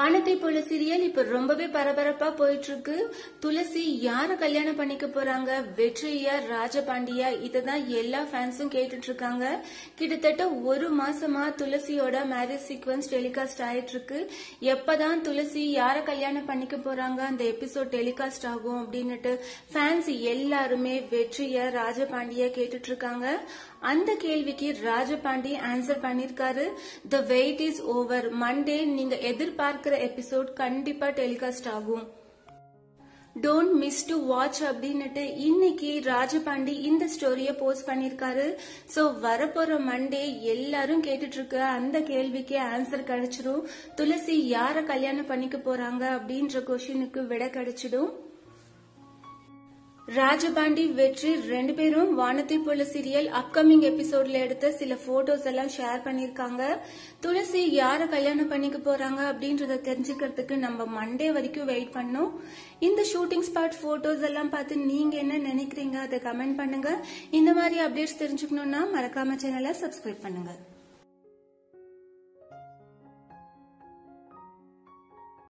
வானத்தை போல சீரியல் இப்ப ரொம்பவே பரபரப்பா போயிட்டு இருக்கு துளசி யார கல்யாணம் பண்ணிக்க போறாங்க வெற்றியா ராஜபாண்டியா இததான் எல்லா ஃபேன்ஸும் கேட்டுட்டு இருக்காங்க கிட்டத்தட்ட ஒரு மாசமா துளசியோட மேரேஜ் சீக்வன்ஸ் டெலிகாஸ்ட் ஆயிட்டு இருக்கு எப்பதான் துளசி யார கல்யாணம் பண்ணிக்க போறாங்க அந்த எபிசோட் டெலிகாஸ்ட் ஆகும் அப்படின்னுட்டு ஃபேன்ஸ் எல்லாருமே வெற்றிய ராஜபாண்டிய கேட்டுட்டு இருக்காங்க அந்த கேள்விக்கு ராஜபாண்டி ஆன்சர் பண்ணிருக்காரு the wait is over Monday நீங்க எதிர்பார்க்கிற எபிசோட் கண்டிப்பா டெலிகாஸ்ட் ஆகும் டோன்ட் மிஸ் டு வாட்ச் அப்படின்னுட்டு இன்னைக்கு ராஜபாண்டி இந்த ஸ்டோரிய போஸ்ட் பண்ணிருக்காரு சோ வரப்போற மண்டே எல்லாரும் கேட்டுட்டு இருக்க அந்த கேள்விக்கு ஆன்சர் கிடைச்சிடும் துளசி யார கல்யாணம் பண்ணிக்க போறாங்க அப்படின்ற கொஸ்டினுக்கு விட கிடைச்சிடும் ராஜபாண்டி வெற்றி ரெண்டு பேரும் வானத்தை போல சீரியல் அப்கமிங் எபிசோட்ல எடுத்த சில போட்டோஸ் எல்லாம் ஷேர் பண்ணிருக்காங்க துளசி யார கல்யாணம் பண்ணிக்க போறாங்க அப்படின்றத தெரிஞ்சுக்கிறதுக்கு நம்ம மண்டே வரைக்கும் வெயிட் பண்ணோம் இந்த ஷூட்டிங் ஸ்பாட் போட்டோஸ் எல்லாம் பார்த்து நீங்க என்ன நினைக்கிறீங்க அதை கமெண்ட் பண்ணுங்க இந்த மாதிரி அப்டேட்ஸ் தெரிஞ்சுக்கணும்னா மறக்காம சேனலை சப்ஸ்கிரைப் பண்ணுங்க